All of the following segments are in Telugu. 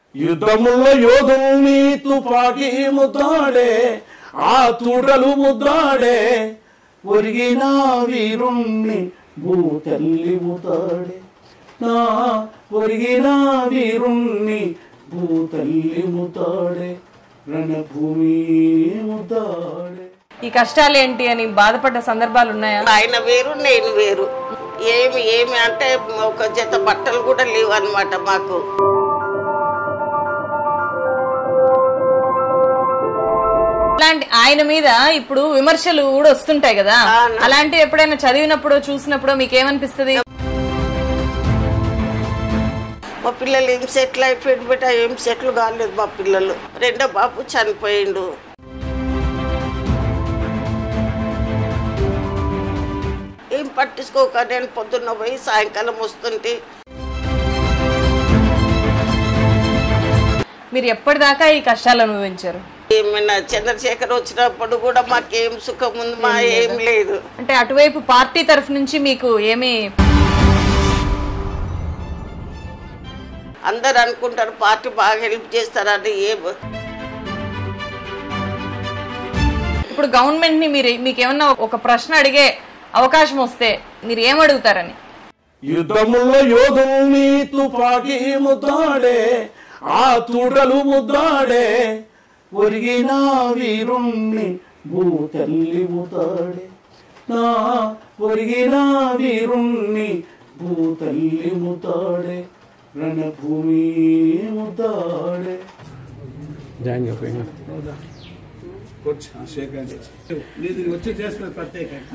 యుద్ధముల్లో యోధుల్ని తుపాకీ ముద్దాడే ఆ తుడలు ముద్దాడే ఒరిగిన వీరుణ్ణి భూతల్లి ముతాడే నా ఒరిగిన వీరుణ్ణి భూతల్లి ముతాడే రణభూమి ముతాడే ఈ కష్టాలు ఏంటి అని బాధపడ్డ సందర్భాలు ఉన్నాయా ఆయన వేరు నేను వేరు ఏమి ఏమి అంటే ఒక జత బట్టలు కూడా లేవు అనమాట మాకు అలాంటి ఆయన మీద ఇప్పుడు విమర్శలు కూడా వస్తుంటాయి కదా అవును. అలాంటివి ఎప్పుడైనా చదివినప్పుడు చూసినప్పుడు మీకు ఏమనిపిస్తుంది మా పిల్లలు ఏం సెటిల్ అయిపోయింది బిడ్డ ఏం సెటిల్ కాలేదు మా పిల్లలు రెండో బాబు చనిపోయిండు ఏం పట్టించుకోక నేను పొద్దున్న పోయి సాయంకాలం వస్తుంటే మీరు ఎప్పటిదాకా ఈ కష్టాలు అనుభవించారు ఏమైనా చంద్రశేఖర్ వచ్చినప్పుడు కూడా మాకేం సుఖం ఉంది మా ఏం లేదు అంటే అటువైపు పార్టీ తరఫు నుంచి మీకు ఏమి అందరు అనుకుంటారు పార్టీ బాగా హెల్ప్ చేస్తారని ఏ ఇప్పుడు గవర్నమెంట్ ని మీరు మీకు ఏమన్నా ఒక ప్రశ్న అడిగే అవకాశం వస్తే మీరు ఏం అడుగుతారని యుద్ధముల్లో యోధుల్ని తుపాకీ ముద్దాడే ఆ తుడలు ముద్దాడే ఒరిగిన వీరుణ్ణి భూతల్లి ముతాడే నా ఒరిగిన వీరుణ్ణి భూతల్లి ముతాడే రణభూమి ముతాడే జాయిన్ అయిపోయినా నీది వచ్చి చేస్తున్నారు ప్రత్యేకంగా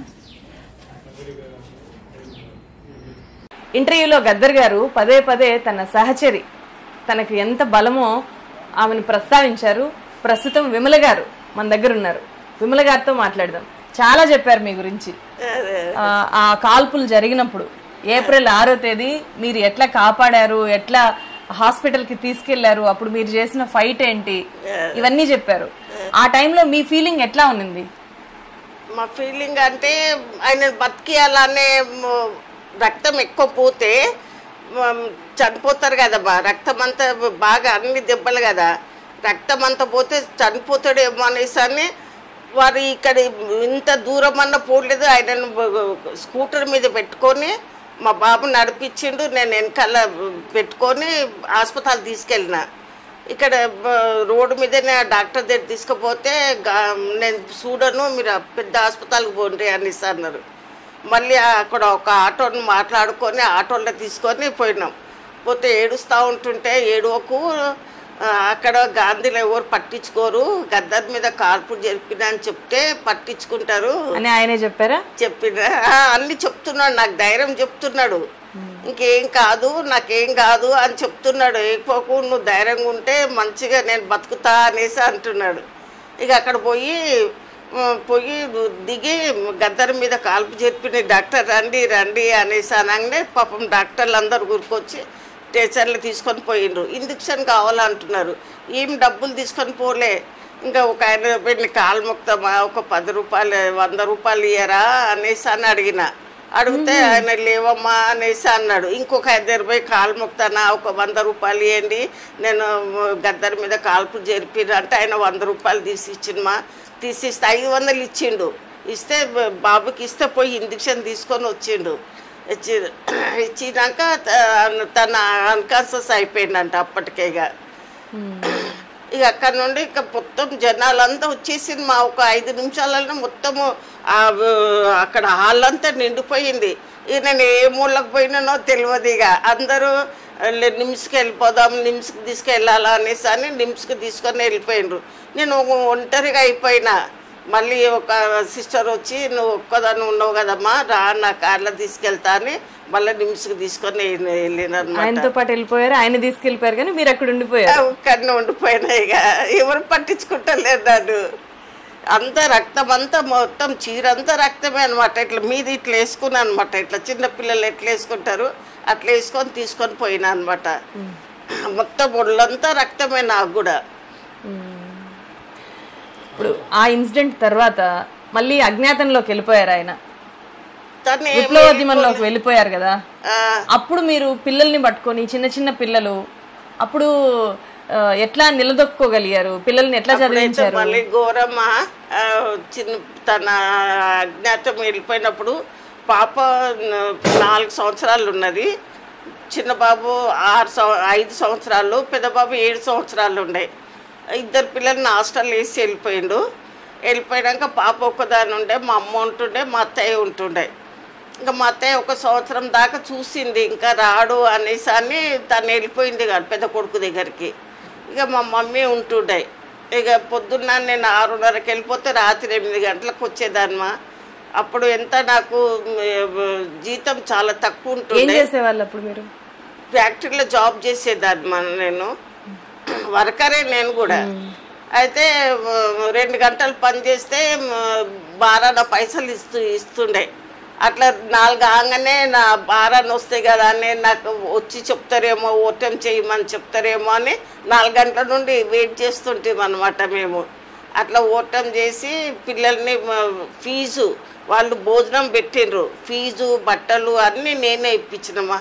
ఇంటర్వ్యూలో గద్దర్ గారు పదే పదే తన సహచరి తనకు ఎంత బలమో ఆమెను ప్రస్తావించారు ప్రస్తుతం విమల గారు మన దగ్గర ఉన్నారు విమల గారితో మాట్లాడదాం చాలా చెప్పారు మీ గురించి ఆ, ఆ కాల్పులు జరిగినప్పుడు ఏప్రిల్ ఆరో తేదీ మీరు ఎట్లా కాపాడారు ఎట్లా హాస్పిటల్ కి తీసుకెళ్లారు అప్పుడు మీరు చేసిన ఫైట్ ఏంటి ఇవన్నీ చెప్పారు ఆ టైంలో మీ ఫీలింగ్ ఎట్లా ఉన్నింది మా ఫీలింగ్ అంటే ఆయన బతికియాలనే మ- రక్తం ఎక్కువ పోతే మ- చనిపోతారు కదా బా రక్తం అంతా బాగా అన్ని దెబ్బలు కదా రక్తం అంతా పోతే చనిపోతాడేమో అనేసి అని వారు ఇక్కడ ఇంత దూరం అన్న పోలేదు ఆయనను బ- స్కూటర్ మీద పెట్టుకొని మా బాబు నడిపించిండు నేను వెనకాల పెట్టుకొని హాస్పిటల్ తీసుకెళ్ళిన ఇక్కడ బ- రోడ్డు మీదనే ఆ డాక్టర్ దగ్గర తీసుకుపోతే గా- నేను చూడను మీరు ఆ పెద్ద హాస్పిటల్కి పోండి అనేసి అన్నారు మళ్ళీ అక్కడ ఒక ఆటోని మాట్లాడుకొని ఆటోలో తీసుకొని పోయినాం పోతే ఏడుస్తూ ఉంటుంటే ఏడువకు ఆ, అక్కడ గాంధీలో ఎవరు పట్టించుకోరు గద్దర్ మీద కార్పు జరిపిన అని చెప్తే పట్టించుకుంటారు అని ఆయనే చెప్పారా చెప్పిన ఆ, అన్ని చెప్తున్నాడు నాకు ధైర్యం చెప్తున్నాడు ఇంకేం కాదు నాకేం కాదు అని చెప్తున్నాడు ఏకపోకు నువ్వు ధైర్యంగా ఉంటే మంచిగా నేను బతుకుతా అనేసి అంటున్నాడు ఇక అక్కడ పోయి ఆ, పోయి దిగి గద్దర్ మీద కాల్పు చెప్పిన డాక్టర్ రండి రండి అనేసి అనగానే పాపం డాక్టర్లు అందరు గురికొచ్చి స్టేషన్లు తీసుకొని పోయిండ్రు ఇంజక్షన్ కావాలంటున్నారు ఏం డబ్బులు తీసుకొని పోలే ఇంకా ఒక ఆయన వెళ్ళి కాలు మొక్తామా ఒక పది రూపాయలు వంద రూపాయలు ఇయ్యరా అనేసి అని అడిగిన అడిగితే ఆయన లేవమ్మా అనేసి అన్నాడు ఇంకొక ఇద్దరు పోయి కాలు మొక్తానా ఒక వంద రూపాయలు ఇవ్వండి నేను గద్దరి మీద కాల్పు జరిపిన అంటే ఆయన వంద రూపాయలు తీసి ఇచ్చిందమ్మా తీసిస్తే ఐదు వందలు ఇచ్చిండు ఇస్తే బ- బాబుకి ఇస్తే పోయి ఇంజక్షన్ తీసుకొని వచ్చిండు ఇచ్చి ఇచ్చినాక త- తన అన్కాన్షియస్ అయిపోయిందంట అప్పటికే ఇక ఇక అక్కడ నుండి ఇక మొత్తం జనాలంతా వచ్చేసింది మా ఒక ఐదు నిమిషాలలో మొత్తము ఆ వ- అక్కడ హాల్ అంతా నిండిపోయింది ఇక నేను ఏ మూలకు పోయినానో తెలియదు ఇక అందరూ లే, నిమ్స్కి వెళ్ళిపోదాం నిమ్స్కి తీసుకెళ్ళాలా అనేసి అని నిమ్స్కి తీసుకొని వెళ్ళిపోయినరు నేను ఒక ఒంటరిగా అయిపోయినా మళ్ళీ ఒక సిస్టర్ వచ్చి నువ్వు ఒక్కదాన్ని ఉన్నావు కదమ్మా రా నా కార్లో తీసుకెళ్తా అని మళ్ళీ నిమ్స్కి తీసుకొని వెళ్ళిన ఆయనతో పాటు వెళ్ళిపోయారు ఆయన తీసుకెళ్ళిపోయారు కానీ మీరు అక్కడ ఉండిపోయారు కన్ను ఉండిపోయినా ఇక ఎవరు పట్టించుకుంటలేరు నన్ను అంతా రక్తం అంతా మొత్తం చీర అంతా రక్తమే అనమాట ఇట్లా మీద ఇట్లా వేసుకున్నా అనమాట ఇట్లా చిన్న పిల్లలు ఎట్లా వేసుకుంటారు అట్లా వేసుకొని తీసుకొని పోయినా అనమాట మొత్తం ఒళ్ళంతా రక్తమే నాకు కూడా ఇప్పుడు ఆ ఇన్సిడెంట్ తర్వాత మళ్ళీ అజ్ఞాతంలోకి వెళ్ళిపోయారు ఆయన తను ఏం విప్లవోద్యమంలోకి వెళ్ళిపోయారు కదా ఆ, అప్పుడు మీరు పిల్లల్ని పట్టుకొని చిన్న చిన్న పిల్లలు అప్పుడు ఆ, ఎట్లా నిలదొక్కుకోగలిగారు పిల్లల్ని ఎట్లా అప్పుడైతే చదివించారు మళ్ళీ ఘోరమ్మ ఆ, చిన్న తన అజ్ఞాతం వెళ్ళిపోయినప్పుడు పాప న- నాలుగు సంవత్సరాలు ఉన్నది చిన్న బాబు ఆరు సంవ ఐదు సంవత్సరాలు పెద్ద బాబు ఏడు సంవత్సరాలు ఉండే ఇద్దరు పిల్లల్ని హాస్టల్ వేసి వెళ్ళిపోయిండు వెళ్ళిపోయాక పాప ఒక్కదాని ఉండే మా అమ్మ ఉంటుండే మా అత్తయ్య ఉంటుండే ఇంకా మా అత్తయ్య ఒక సంవత్సరం దాకా చూసింది ఇంకా రాడు అనేసి అని తను వెళ్ళిపోయింది కాదు పెద్ద కొడుకు దగ్గరికి ఇక మా మమ్మీ ఉంటుండే ఇక పొద్దున్న నేను ఆరున్నరకి వెళ్ళిపోతే రాత్రి ఎనిమిది గంటలకు వచ్చేదాన్నమా అప్పుడు ఎంత నాకు మ్, జీతం చాలా తక్కువ ఏం ఉంటుండే చేసేవాళ్ళు అప్పుడు మీరు ఫ్యాక్టరీలో జాబ్ చేసేదాన్ని మన నేను వర్కరే నేను కూడా అయితే ఆ, రెండు గంటలు పని చేస్తే బారాన పైసలు ఇస్తూ ఇస్తుండే అట్లా నాలుగు ఆగానే నా బారాన్ని వస్తాయి కదా అని నాకు వచ్చి చెప్తారేమో ఓటం చేయమని చెప్తారేమో అని నాలుగు గంటల నుండి వెయిట్ చేస్తుంటాం అనమాట మేము అట్లా ఓటం చేసి పిల్లల్ని మ, ఫీజు వాళ్ళు భోజనం పెట్టిండ్రు ఫీజు బట్టలు అన్నీ నేనే ఇప్పించినమా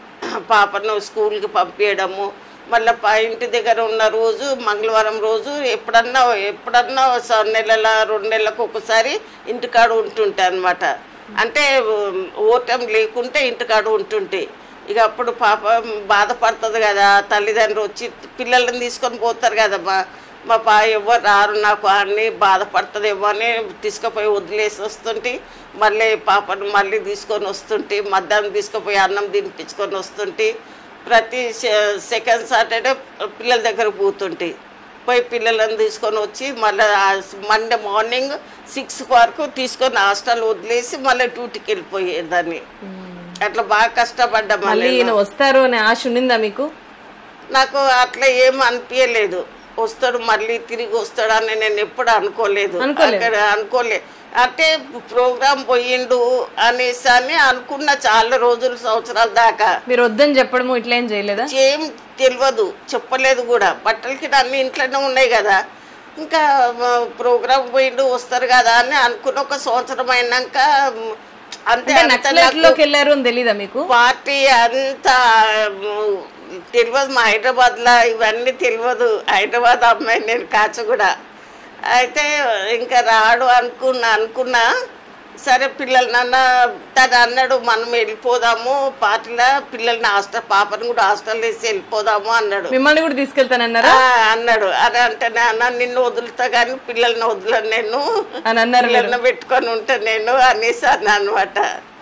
పాపను స్కూల్కి పంపించడము మళ్ళీ పా ఇంటి దగ్గర ఉన్న రోజు మంగళవారం రోజు ఎప్పుడన్నా ఎప్పుడన్నా స- నెలల రెండు నెలలకు ఒకసారి ఇంటికాడ ఉంటుంటే అనమాట అంటే ఉమ్, ఓటం లేకుంటే ఇంటికాడ ఉంటుంటే ఇక అప్పుడు పాప బాధపడుతుంది కదా తల్లిదండ్రులు వచ్చి పిల్లల్ని తీసుకొని పోతారు కదమ్మా మా పా ఎవరు రారు నాకు అన్ని బాధపడుతుందేమో అని తీసుకుపోయి వదిలేసి వస్తుంటే మళ్ళీ పాపను మళ్ళీ తీసుకొని వస్తుంటే మధ్యాహ్నం తీసుకుపోయి అన్నం తినిపించుకొని వస్తుంటే ప్రతి సె- సెకండ్ సాటర్డే పిల్లల దగ్గర పోతుంటే పోయి పిల్లలను తీసుకొని వచ్చి మళ్ళీ మండే మార్నింగ్ సిక్స్ వరకు తీసుకొని హాస్టల్ వదిలేసి మళ్ళీ డ్యూటీకి వెళ్ళిపోయేదాన్ని అట్లా బాగా కష్టపడ్డా మళ్ళీ మళ్ళీ ఈయన వస్తారు అనే ఆశ ఉండిందా మీకు నాకు అట్లా ఏం అనిపించలేదు వస్తాడు మళ్ళీ తిరిగి వస్తాడని నేను ఎప్పుడు అనుకోలేదు అనుకోలేదు. అక్కడ అనుకోలే అంటే ప్రోగ్రామ్ పోయిండు అనేసి అని అనుకున్న చాలా రోజులు సంవత్సరాల దాకా మీరు వద్దని చెప్పడము ఇట్లా ఏం చేయలేదా ఏం తెలియదు చెప్పలేదు కూడా బట్టలకి అన్ని ఇంట్లోనే ఉన్నాయి కదా ఇంకా ప్రోగ్రామ్ పోయిండు వస్తారు కదా అని అనుకున్న ఒక సంవత్సరం అయినాక మ్, అంతే అంటే అంత నక్సలైట్ నాకు- లోకి వెళ్ళారు అని తెలీదా మీకు పార్టీ అంతా మ్, తెలియదు మా హైదరాబాద్ లో ఇవన్నీ తెలియదు హైదరాబాద్ అమ్మాయి నేను కాచగూడ అయితే ఇంకా రాడు అనుకున్నా అనుకున్నా సరే పిల్లలు నాన్న తను అన్నాడు మనం వెళ్ళిపోదాము పార్టీలో పిల్లల్ని హాస్టల్ పాపని కూడా హాస్టల్ వేసి వెళ్ళిపోదాము అన్నాడు మిమ్మల్ని కూడా తీసుకెళ్తానన్నారా ఆ, అన్నాడు అరే అంటే నాన్న నిన్ను వదులుతా కానీ పిల్లల్ని వదలను నేను అని అన్నారు మీరు. పిల్లల్ని పెట్టుకొని ఉంటా నేను అనేసి అన్నా అనమాట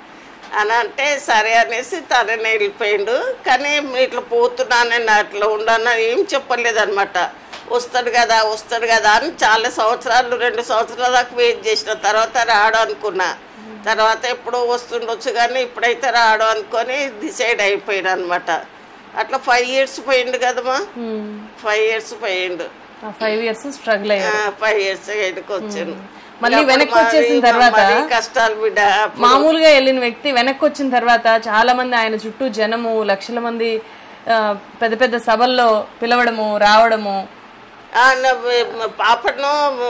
అని అంటే సరే అనేసి తననే వెళ్ళిపోయిండు కానీ ఇట్లా పోతున్నానని అట్లా ఉండను ఏం చెప్పలేదు అనమాట వస్తాడు కదా వస్తాడు కదా అని చాలా సంవత్సరాలు రెండు సంవత్సరాల దాకా వెయిట్ చేసిన తర్వాత రాడు అనుకున్నా తర్వాత ఎప్పుడో వస్తుండొచ్చు కానీ ఇప్పుడైతే రాడు అనుకొని డిసైడ్ అయిపోయాడు అనమాట అట్లా ఫైవ్ ఇయర్స్ పోయిండు కదమ్మా ఫైవ్ ఇయర్స్ పోయిండు ఆ ఫైవ్ ఇయర్స్ స్ట్రగుల్ అయ్యారు ఫైవ్ ఇయర్స్ ఎన్నికి వచ్చాను మళ్ళీ అప్పుడు వెనక్కి మరి వచ్చేసిన మా తర్వాత మరీ కష్టాలు బిడ్డ అప్పుడు మామూలుగా వెళ్ళిన వ్యక్తి వెనక్కి వచ్చిన తర్వాత చాలా మంది ఆయన చుట్టూ జనము లక్షల మంది ఆ, పెద్ద పెద్ద సభల్లో పిలవడము రావడము ఆ, నా- మ- పాపను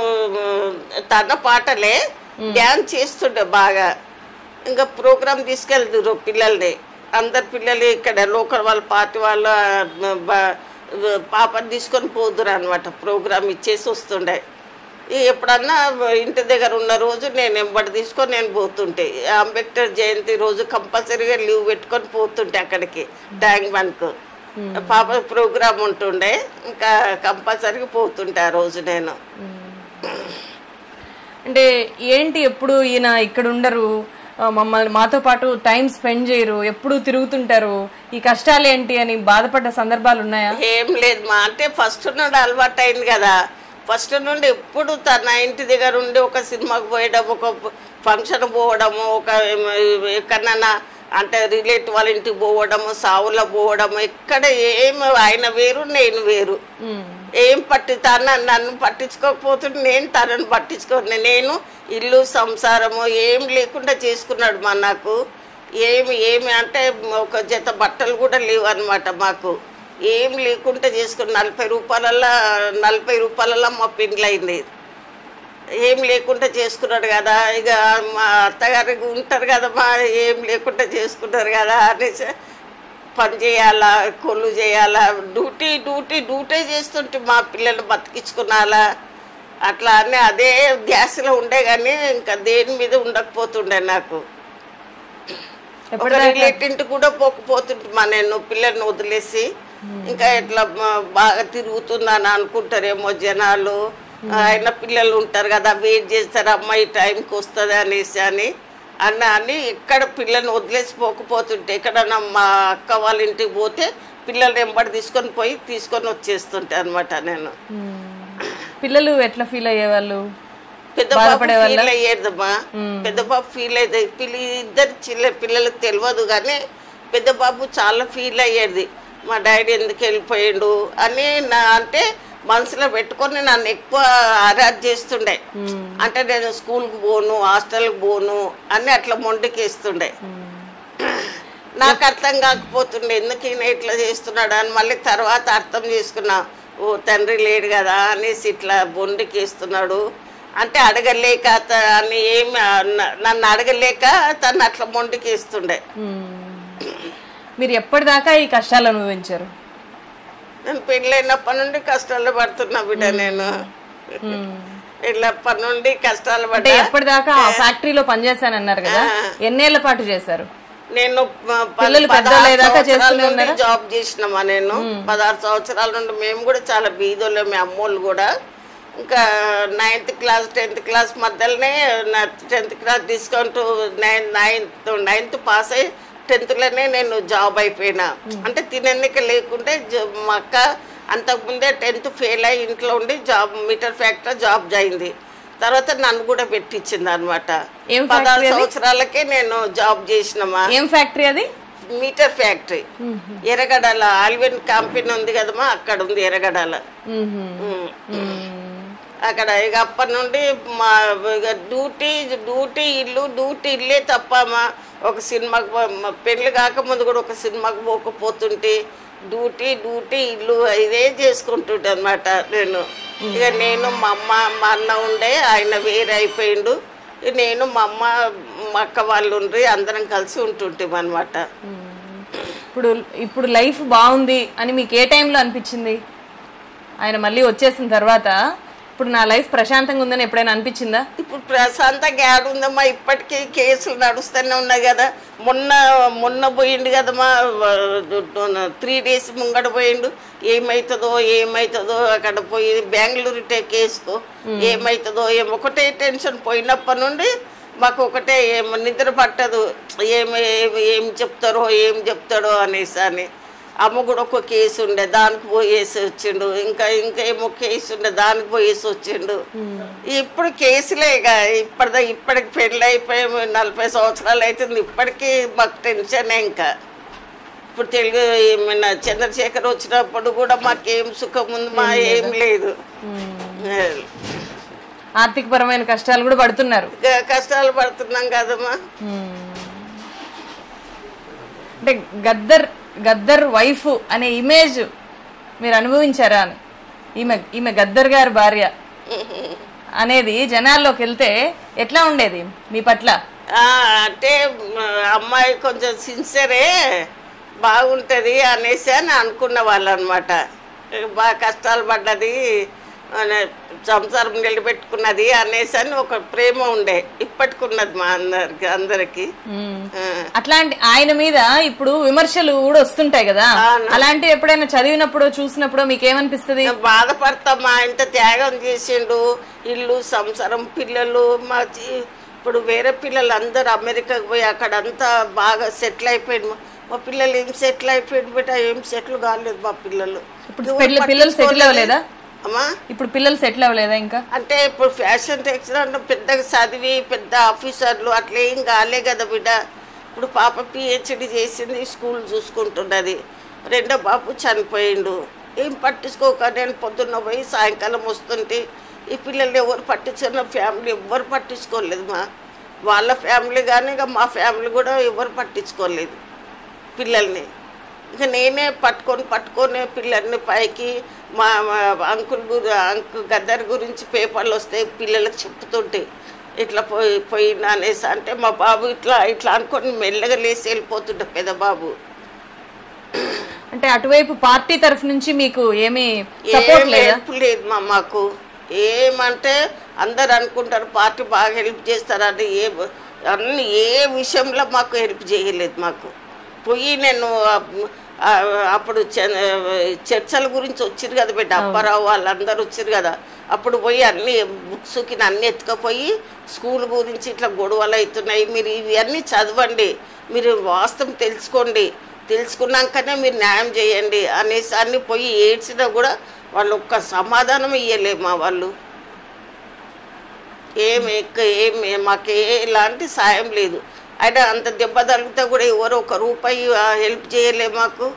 మ- తన పాటలే డ్యాన్స్ చేస్తుండే బాగా ఇంకా ప్రోగ్రామ్ తీసుకెళ్తారు పిల్లల్ని అందరు పిల్లలు ఇక్కడ లోకల్ వాళ్ళ పార్టీ వాళ్ళు ఆ, బ- పాపని తీసుకొని పోదురు అనమాట ప్రోగ్రామ్ ఇచ్చేసి వస్తుండే ఈ ఎప్పుడన్నా ఇంటి దగ్గర ఉన్న రోజు నేను ఎంబడి తీసుకొని నేను పోతుంటే అంబేద్కర్ జయంతి రోజు కంపల్సరీగా లీవ్ పెట్టుకొని పోతుంటే అక్కడికి ట్యాంక్ బండ్కు పాప ప్రోగ్రామ్ ఉంటుండే ఇంకా కంపల్సరీగా పోతుంటే ఆ రోజు నేను అంటే ఏంటి ఎప్పుడు ఈయన ఇక్కడ ఉండరు ఆ, మమ్మల్ని మాతో పాటు టైం స్పెండ్ చేయరు ఎప్పుడు తిరుగుతుంటారు ఈ కష్టాలు ఏంటి అని బాధపడ్డ సందర్భాలు ఉన్నాయా ఏం లేదు మా అంటే ఫస్ట్ నుండి అలవాటు అయింది కదా ఫస్ట్ నుండి ఎప్పుడు తన ఇంటి దగ్గర ఉండి ఒక సినిమాకి పోయడం ఒక ఫంక్షన్ పోవడము ఒక ఎక్కడన్నా అంటే రిలేటివ్ వాళ్ళ ఇంటికి పోవడము సావులో పోవడము ఎక్కడ ఏం ఆయన వేరు నేను వేరు ఏం పట్టి తన నన్ను పట్టించుకోకపోతుంటే నేను తనను పట్టించుకోను నేను ఇల్లు సంసారము ఏం లేకుండా చేసుకున్నాడు మా నాకు ఏమి ఏమి అంటే ఒక జత బట్టలు కూడా లేవు అనమాట మాకు ఏం లేకుండా చేసుకుని నలభై రూపాయలల్లో నలభై రూపాయలల్లో మా పెండ్లు అయింది ఏం లేకుండా చేసుకున్నాడు కదా ఇక మా అత్తగారికి ఉంటారు కదా మా ఏం లేకుండా చేసుకున్నారు కదా అనేసి పని చేయాలా కొల్లు చేయాలా డ్యూటీ డ్యూటీ డ్యూటీ చేస్తుంటే మా పిల్లలు బతికించుకున్నాలా అట్లా అని అదే ధ్యాసలో ఉండే కానీ ఇంకా దేని మీద ఉండకపోతుండే నాకు ఒక ఎప్పటిదాకా రిలేటివ్ కూడా పోకపోతుంటే మా నేను పిల్లల్ని వదిలేసి ఇంకా ఇట్లా మ- బాగా తిరుగుతుందని అనుకుంటారేమో జనాలు ఆయన పిల్లలు ఉంటారు కదా వెయిట్ చేస్తారు అమ్మాయి టైంకి వస్తుంది అనేసి అని అన్న అని ఇక్కడ పిల్లల్ని వదిలేసి పోకపోతుంటే ఎక్కడన్నా మా అక్క వాళ్ళ ఇంటికి పోతే పిల్లల్ని ఎంబడి తీసుకొని పోయి తీసుకొని వచ్చేస్తుంటే అనమాట నేను మ్మ్. పిల్లలు ఎట్లా ఫీల్ అయ్యేవాళ్ళు పెద్ద బాబు బాధపడేవాళ్ళా? ఫీల్ అయ్యేదమ్మా పెద్ద బాబు ఫీల్ అయ్యేది పిల్ల ఇద్దరు చిల్ల పిల్లలకు తెలియదు కానీ పెద్ద బాబు చాలా ఫీల్ అయ్యేది మా డాడీ ఎందుకు వెళ్ళిపోయిండు అని నా అంటే మనసులో పెట్టుకొని నన్ను ఎక్కువ ఆరాధ చేస్తుండే అంటే నేను స్కూల్కి పోను హాస్టల్కి పోను అని అట్లా మొండికేస్తుండే నాకు అర్థం కాకపోతుండే ఎందుకు ఈయన ఇట్లా చేస్తున్నాడు అని మళ్ళీ తర్వాత అర్థం చేసుకున్నా ఓ తండ్రి లేడు కదా అనేసి ఇట్లా బొండికేస్తున్నాడు అంటే అడగలేక త- అని ఏమి అన్న- నన్ను అడగలేక తను అట్లా మొండికేస్తుండే మ్మ్. మీరు ఎప్పటిదాకా ఈ కష్టాలు అనుభవించారు నేను పెళ్ళైనప్పటి నుండి కష్టాలు పడుతున్నా బిడ్డ నేను పెళ్ళప్పటి నుండి కష్టాలు అంటే పడ్డా ఎప్పటిదాకా ఆ ఫ్యాక్టరీలో పనిచేశానన్నారు కదా ఎన్నేళ్ల పాటు చేశారు నేను ప- ప- పిల్లలు పదహారు పెద్దోళ్ళయ్యేదాకా సంవత్సరాల చేస్తూనే నుండి ఉన్నారా? జాబ్ చేసినామా నేను పదహారు సంవత్సరాల నుండి మేము కూడా చాలా బీదోళ్ళే మీ అమ్మోళ్ళు కూడా ఇంకా నైన్త్ క్లాస్ టెన్త్ క్లాస్ మధ్యలోనే నా tenth class discount nine ninth ninth pass అయ్యి టెన్త్లోనే నేను జాబ్ అయిపోయినా అంటే తినన్నిక లేకుంటే జ- మా అక్క అంతకుముందే టెన్త్ ఫెయిల్ అయ్యి ఇంట్లో ఉండి జాబ్ మీటర్ ఫ్యాక్టరీ జాబ్ అయింది తర్వాత నన్ను కూడా పెట్టించింది అనమాట ఏం పదహారు factory అది? సంవత్సరాలకే నేను జాబ్ చేసినమా ఏం ఫ్యాక్టరీ అది మీటర్ ఫ్యాక్టరీ ఎర్రగడ్డల ఆల్విన్ కంపెనీ ఉంది కదమ్మా అక్కడ ఉంది ఎర్రగడ్డల మ్మ్. ఉమ్. మ్మ్. అక్కడ ఇక అప్పటి నుండి మా ఇక డ్యూటీ డ్యూటీ ఇల్లు డ్యూటీ ఇల్లే తప్ప మా ఒక సినిమాకి పో- మా పెళ్లి కాకముందు కూడా ఒక సినిమాకి పోకపోతుంటే డ్యూటీ డ్యూటీ ఇల్లు ఇదే చేసుకుంటుంటే అనమాట నేను ఇక నేను మా అమ్మ మా అన్న ఉండే ఆయన వేరే అయిపోయిండు ఇక నేను మా అమ్మ మా అక్క వాళ్ళు ఉండ్రి అందరం కలిసి ఉంటుంటాం అనమాట ఇప్పుడు ఇప్పుడు లైఫ్ బాగుంది అని మీకు ఏ టైంలో అనిపించింది ఆయన మళ్ళీ వచ్చేసిన తర్వాత ఇప్పుడు నా లైఫ్ ప్రశాంతంగా ఉందని ఎప్పుడైనా అనిపించిందా ఇప్పుడు ప్రశాంతంగా యాడ్ ఉందమ్మా ఇప్పటికీ కేసులు నడుస్తూనే ఉన్నాయి కదా మొన్న మొన్న పోయిండు కదమ్మా త్రీ డేస్ ముంగట పోయిండు ఏమవుతుందో ఏమవుతుందో అక్కడ పోయి బెంగళూరు టే కేసుకు ఏమవుతుందో ఏం ఒకటే టెన్షన్ పోయినప్పటి నుండి మాకు ఒకటే ఏం నిద్ర పట్టదు ఏమి ఏమి- ఏం చెప్తారో ఏం చెప్తాడో అనేసి అని అమ్మ కూడా ఒక కేసు ఉండే దానికి పోయేసి వచ్చిండు ఇంకా ఇంకా ఏమో కేసు ఉండే దానికి పోయేసి వచ్చిండు ఇప్పుడు కేసులే ఇక ఇప్పటిదా ఇప్పటికి పెళ్ళి అయిపోయి నలభై సంవత్సరాలు అవుతుంది ఇప్పటికీ మాకు టెన్షనే ఇంకా ఇప్పుడు తెలుగు ఏమైనా చంద్రశేఖర్ వచ్చినప్పుడు కూడా మాకేం సుఖం ఉంది మా ఏం లేదు ఆర్థిక పరమైన కష్టాలు కూడా పడుతున్నారు ఇక కష్టాలు పడుతున్నాం కదమ్మా అంటే గద్దర్ గద్దర్ వైఫ్ అనే ఇమేజ్ మీరు అనుభవించారా అని ఈమె ఈమె గద్దర్ గారి భార్య అనేది జనాల్లోకి వెళ్తే ఎట్లా ఉండేది మీ పట్ల ఆ, అంటే మ, అమ్మాయి కొంచెం సిన్సియరే బాగుంటుంది అనేసి అని అనుకున్న వాళ్ళు అనమాట బాగా కష్టాలు పడ్డది అనే సంసారం నిలబెట్టుకున్నది అనేసి అని ఒక ప్రేమ ఉండే ఇప్పటికున్నది మా అందరికి అందరికి ఆ. అట్లాంటి ఆయన మీద ఇప్పుడు విమర్శలు కూడా వస్తుంటాయి కదా అవును. అలాంటివి ఎప్పుడైనా చదివినప్పుడు చూసినప్పుడు మీకు ఏమనిపిస్తుంది నేను బాధపడతామా ఇంత త్యాగం చేసిండు ఇల్లు సంసారం పిల్లలు మా జీ- ఇప్పుడు వేరే పిల్లలు అందరూ అమెరికాకు పోయి అక్కడ అంతా బాగా సెటిల్ అయిపోయింది మా- మా పిల్లలు ఏం సెటిల్ అయిపోయింది బిడ్డ ఏం సెటిల్ కాలేదు మా పిల్లలు ఇప్పుడు ఎవరు పిల్ల- పిల్లలు settle పట్టించుకోలేదు. అవ్వలేదా? అమ్మా ఇప్పుడు పిల్లలు సెటిల్ అవ్వలేదా ఇంకా అంటే ఇప్పుడు ఫ్యాషన్ టెక్స్టైల్ అంటే పెద్దగా చదివి పెద్ద ఆఫీసర్లు అట్లా ఏం కాలే కదా బిడ్డ ఇప్పుడు పాప పిహెచ్డి చేసింది స్కూల్ చూసుకుంటున్నది రెండో బాబు చనిపోయిండు ఏం పట్టించుకోక నేను పొద్దున్న పోయి సాయంకాలం వస్తుంటే ఈ పిల్లల్ని ఎవరు పట్టించుకున్న ఫ్యామిలీ ఎవ్వరు పట్టించుకోలేదు మా వాళ్ళ ఫ్యామిలీ కానీ ఇక మా ఫ్యామిలీ కూడా ఎవరు పట్టించుకోలేదు పిల్లల్ని ఇక నేనే పట్టుకొని పట్టుకొని పిల్లల్ని పైకి మా మా అంకుల్ గురి అంకు గద్దర్ గురించి పేపర్లు వస్తే పిల్లలకు చెప్తుంటే ఇట్లా పోయి పోయినా అనేసి అంటే మా బాబు ఇట్లా ఇట్లా అనుకొని మెల్లగా లేచి వెళ్ళిపోతుండే పెద్ద బాబు అంటే అటువైపు పార్టీ తరఫు నుంచి మీకు ఏమీ సపోర్ట్ ఏం లేదా హెల్ప్ లేదు మా మాకు ఏమంటే అందరు అనుకుంటారు పార్టీ బాగా హెల్ప్ చేస్తారని ఏ అన్ని ఏ విషయంలో మాకు హెల్ప్ చేయలేదు మాకు పోయి నేను ఆ- ఆ- అప్పుడు చ- చర్చల గురించి వచ్చిరు కదా బిడ్డ అప్పారావు వాళ్ళందరూ వచ్చారు కదా అప్పుడు పోయి అన్ని బుక్స్కి అన్ని ఎత్తుకపోయి స్కూల్ గురించి ఇట్లా గొడవలు అవుతున్నాయి మీరు ఇవన్నీ చదవండి మీరు వాస్తవం తెలుసుకోండి తెలుసుకున్నాకనే మీరు న్యాయం చేయండి అనేసి అన్ని పోయి ఏడ్చినా కూడా వాళ్ళు ఒక్క సమాధానం ఇయ్యలే మా వాళ్ళు ఏం ఎక్క ఏం మాకు ఎలాంటి సాయం లేదు అయినా అంత దెబ్బ తగిలితే కూడా ఎవరు ఒక రూపాయి హెల్ప్ చేయలే మాకు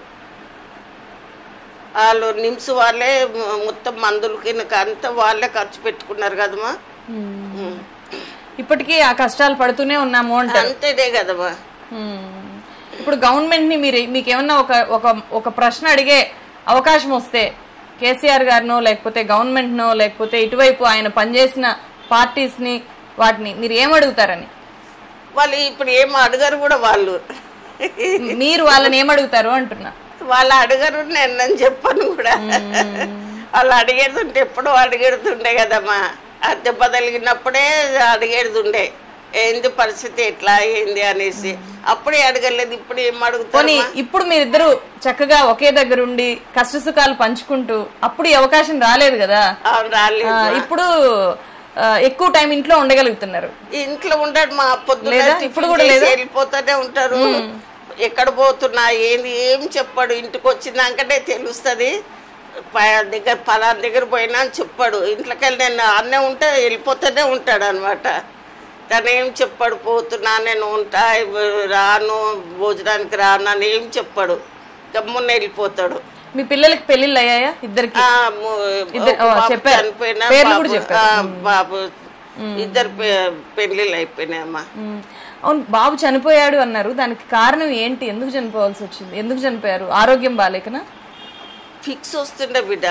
వాళ్ళు నిమ్స్ వాళ్ళే మ- మొత్తం మందులకి అంతా వాళ్ళే ఖర్చు పెట్టుకున్నారు కదమ్మా ఉం. ఇప్పటికీ ఆ కష్టాలు పడుతూనే ఉన్నాము అంటారు అంతేనే కదమ్మా మ్మ్. ఇప్పుడు గవర్నమెంట్ ని మీరు మీకు ఏమన్నా ఒక ఒక ఒక ప్రశ్న అడిగే అవకాశం వస్తే కేసీఆర్ గారినో లేకపోతే గవర్నమెంట్ నో లేకపోతే ఇటువైపు ఆయన పనిచేసిన పార్టీస్ ని వాటిని మీరు ఏం అడుగుతారని వాళ్ళు ఇప్పుడు ఏం అడగరు కూడా వాళ్ళు మీరు వాళ్ళని ఏం అడుగుతారు అంటున్నా వాళ్ళు అడగరు నేను నేను చెప్పను కూడా వాళ్ళు అడిగేడుతుంటే ఎప్పుడో అడిగెడుతుండే కదమ్మా ఆ దెబ్బ తగిలినప్పుడే అడిగేడుతుండే ఏంది పరిస్థితి ఎట్లా ఏంది అనేసి అప్పుడే అడగలేదు ఇప్పుడు ఏం పోనీ అడుగుతారు ఇప్పుడు మీరిద్దరు చక్కగా ఒకే దగ్గర ఉండి కష్ట సుఖాలు పంచుకుంటూ అప్పుడు ఈ అవకాశం రాలేదు కదా అవును రాలేదు ఆ, ఇప్పుడు ఆ, ఎక్కువ టైం ఇంట్లో ఉండగలుగుతున్నారు ఇంట్లో ఉండడు మా పొద్దున్న లేదా? టిఫిన్ ఇప్పుడు కూడా చేసి లేదా? వెళ్ళిపోతూనే ఉంటారు ఎక్కడ పోతున్నా ఏంది ఏం చెప్పాడు ఇంటికి వచ్చినాకనే తెలుస్తుంది దగ్గర పలానా దగ్గర పోయినా అని చెప్పాడు ఇంట్లోకి వెళ్ళి నేను అన్నే ఉంటే వెళ్ళిపోతూనే ఉంటాడు అనమాట తను ఏం చెప్పాడు పోతున్నా నేను ఉంటా రాను భోజనానికి రాను అని ఏం చెప్పాడు గమ్మున వెళ్ళిపోతాడు మీ పిల్లలకి పెళ్లిళ్ళు అయ్యాయా ఇద్దరికి ఆ, ము- ఇద్దరు- ఒక ఓ, బాబు చెప్పారు. చనిపోయినా పేర్లు బాబు- కూడా చెప్పారు. ఆ, బాబు ఇద్దరు పె- పెళ్ళిళ్ళు అయిపోయినాయమ్మా మ్మ్. అవును బాబు చనిపోయాడు అన్నారు దానికి కారణం ఏంటి ఎందుకు చనిపోవాల్సి వచ్చింది ఎందుకు చనిపోయారు ఆరోగ్యం బాగాలేకనా ఫిక్స్ వస్తుండే బిడ్డ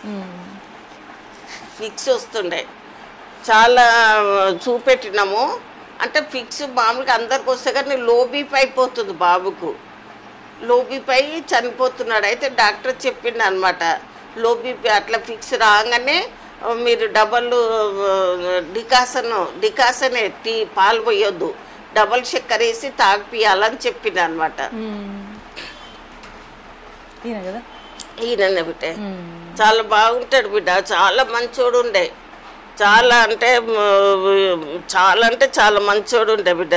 ఫిక్స్ వస్తుండే చాలా చూపెట్టినాము అంటే ఫిక్స్ మామూలుగా అందరికి వస్తే కానీ లో బీపీ అయిపోతుంది బాబుకు లో బీపీ అయి చనిపోతున్నాడు అయితే డాక్టర్ చెప్పిండు అనమాట లో బీపీ అట్లా ఫిక్స్ రాగానే ఆ, మీరు డబల్ డికాసన్ డికాసనే టీ పాలు పోయొద్దు డబల్ చక్కెర వేసి తాగిపియాలని చెప్పిండు అనమాట ఈయన కదా ఈయన బిడ్డ చాలా బాగుంటాడు బిడ్డ చాలా మంచోడు ఉండే చాలా అంటే మ్, చాలా అంటే చాలా మంచోడు ఉండే బిడ్డ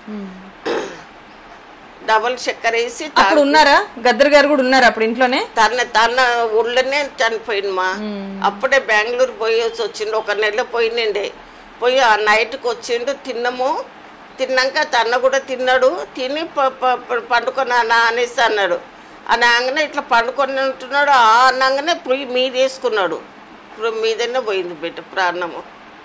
డబల్ చక్కెర వేసి తా- అప్పుడు ఉన్నారా గద్దర్ గారు కూడా ఉన్నారు అప్పుడు ఇంట్లోనే తన తన ఊళ్ళోనే చనిపోయింది మా అప్పుడే బెంగళూరు పోయేసి వచ్చిండు ఒక నెల పోయినండే పోయి ఆ నైట్కి వచ్చిండు తిన్నాము తిన్నాక తన కూడా తిన్నాడు తిని ప- ప- ప- పండుకొనానా అనేసి అన్నాడు అని అనగానే ఇట్లా పండుకొని ఉంటున్నాడు ఆ అనగానే పోయి మీద వేసుకున్నాడు ఇప్పుడు మీదనే పోయింది బిడ్డ ప్రాణము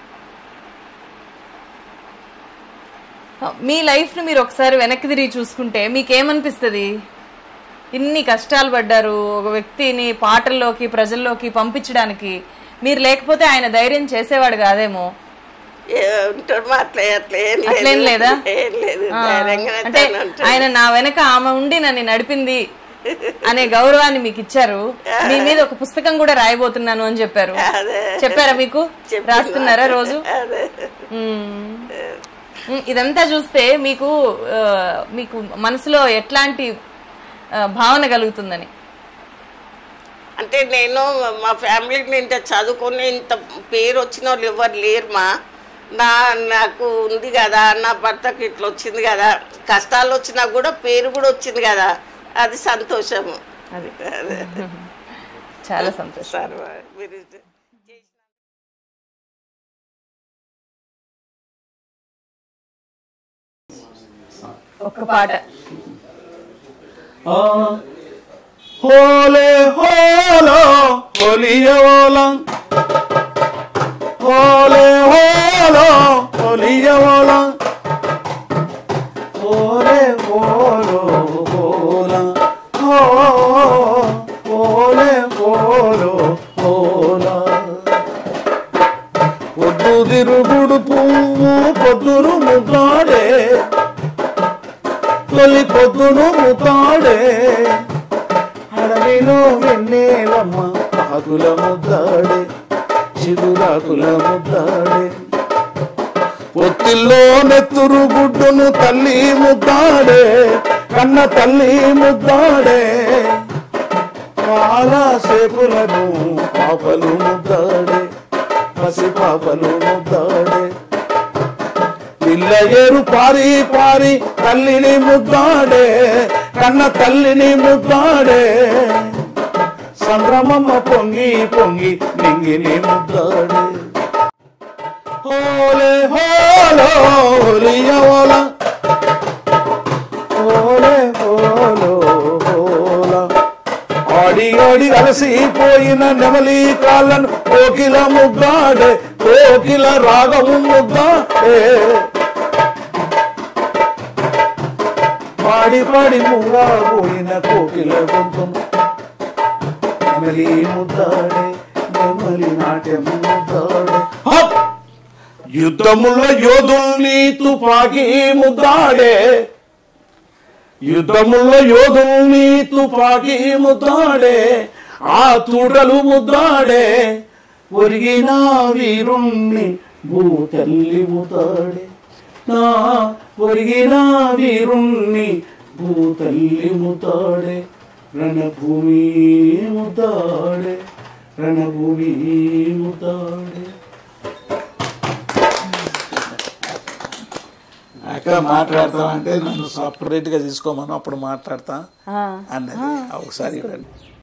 మీ లైఫ్ ని మీరు ఒకసారి వెనక్కి తిరిగి చూసుకుంటే మీకేమనిపిస్తుంది ఇన్ని కష్టాలు పడ్డారు ఒక వ్యక్తిని పాటల్లోకి ప్రజల్లోకి పంపించడానికి మీరు లేకపోతే ఆయన ధైర్యం చేసేవాడు కాదేమో ఏ ఉంటాడు మా అట్లా అట్లా ఏం లేదు. అట్లేం లేదా ఏం లేదు ఆ, ధైర్యంగానే అంటే తను ఉంటాడు. ఆయన నా వెనక ఆమె ఉండి నన్ను నడిపింది అనే గౌరవాన్ని మీకు ఇచ్చారు మీ మీద ఒక పుస్తకం కూడా రాయబోతున్నాను అని చెప్పారు అదే. చెప్పారా మీకు చెప్పింది రాస్తున్నారా నాకు. రోజు అదే మ్మ్. మ్మ్. ఇదంతా చూస్తే మీకు ఆ, మీకు మనసులో ఎట్లాంటి ఆ, భావన కలుగుతుందని అంటే నేను మా ఫ్యామిలీకి ఇంత చదువుకొని ఇంత పేరు వచ్చిన వాళ్ళు ఎవరు లేరు మా నా నాకు ఉంది కదా నా భర్తకి ఇట్లా వచ్చింది కదా కష్టాలు వచ్చినా కూడా పేరు కూడా వచ్చింది కదా అది సంతోషము అది చాలా సంతోషం సార్ మీరు ఒక్క పాట హోలే హోలో హోలియవోలం హోలే హోలో హోలియవోలం హోలే హోలో హోలం హో హోలే హోలో హోలం పొద్దు తిరుగుడు పువ్వు పొద్దురు ముగాడే తొలి పొద్దును ముతాడే ముద్దాడే చిగురాకుల ముద్దాడే పొత్తిల్లో నెత్తురు గుడ్డును తల్లి ముద్దాడే కన్న తల్లి ముద్దాడే చాలా సేపులను పాపలు ముద్దాడే పసి పాపలు ముద్దాడే పిల్ల ఏరు పారి పారి తల్లిని ముద్దాడే కన్న తల్లిని ముద్దాడే సంభ్రమమ్మ పొంగి పొంగి నింగిని ముద్దాడే హోలే హోలో హోలియవోల హోలే హోలో హోల ఆడి ఆడి అలసిపోయిన నెమలి కాళ్ళను కోకిల ముద్దాడే కోకిల రాగము ముద్దాడే పాడి పాడి మూగా పోయిన కోకిల గొంతును నెమలి ముద్దాడే నెమలి నాట్యం ముద్దాడే హప్! యుద్ధములో యోధుల్ని తుపాకీ ముద్దాడే యుద్ధములో యోధుల్ని తుపాకీ ముద్దాడే ఆ తూటలు ముద్దాడే ఒరిగిన వీరుణ్ణి భూతల్లి ముద్దాడే నా ఒరిగిన వీరుణ్ణి భూతల్లి ముద్దాడే రణభూమి ముద్దాడే రణభూమి ముద్దాడే అక్క మాట్లాడతాం అంటే నన్ను సపరేట్ గా తీసుకోమని అప్పుడు మాట్లాడతా ఆ. అన్నది ఒకసారి ఇవ్వండి